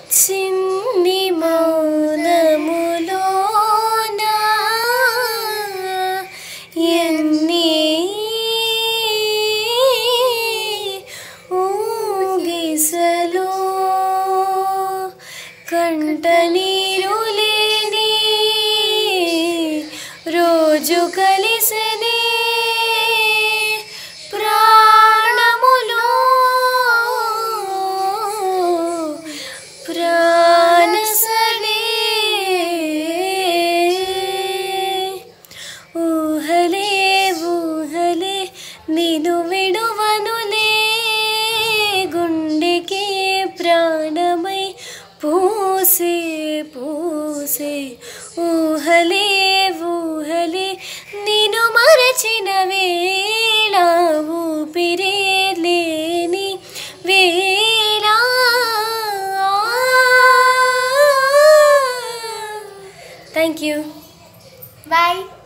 చిన్ని మౌనములోన ఎన్ని ఊగిసలో కంట నీరు లేని రోజు కలిసనే ప్రాణములో ప్రాణసనే ఊహలే ఊహలే నేను విడువనులే గుండెకి ప్రాణమై పూసే పూసే ఊహలే ఊహలే నేను మరచిన వేళ ఊపిరే లేని వేళ థ్యాంక్ యూ బాయ్